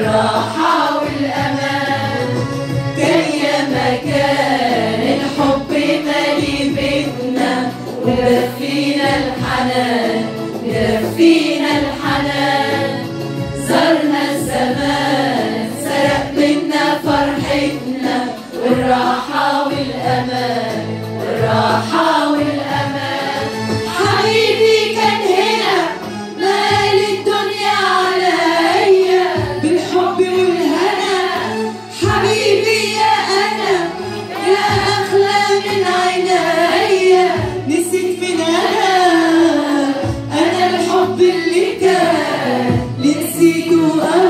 والراحة والأمان كان يا مكان الحب مالي بيتنا ودفينا الحنان دفينا الحنان زرنا الزمان سرق منا فرحتنا والراحة والأمان والراحة والأمان حبيبي كان هنا مال الدنيا عليا بالحب والهنا حبيبي يا أنا يا أغلى من عينيا نسيت من أنا أنا الحب اللي كان نسيته أنا